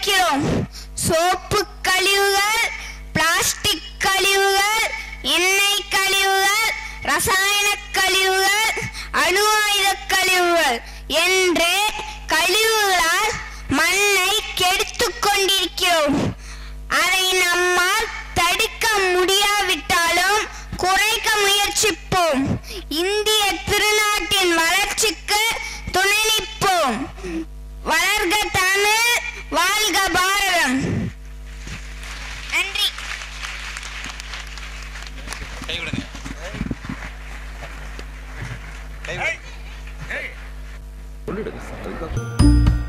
கொண்டிருக்கிறோம் சோப்பு கழிவுகள் பிளாஸ்டிக் கழிவுகள் எண்ணெய் கழிவுகள் ரசாயன கழிவுகள் அணு ஆயுத கழிவுகள் என்று கழிவுகளால் மண்ணை கெடுத்துக் கொண்டிருக்கிறோம் அதை நம்மால் தடுக்க முடியாவிட்டாலும் குறைக்க முயற்சிப்போம் இந்திய திருநாட்டின் வளர்ச்சிக்கு துணை நிற்போம் வளர்க தமிழ் வாழ்க பாரதம் நன்றி கை விடுங்க கை விடுங்க சொல்லிடுங்க சார் அதுக்கு தான்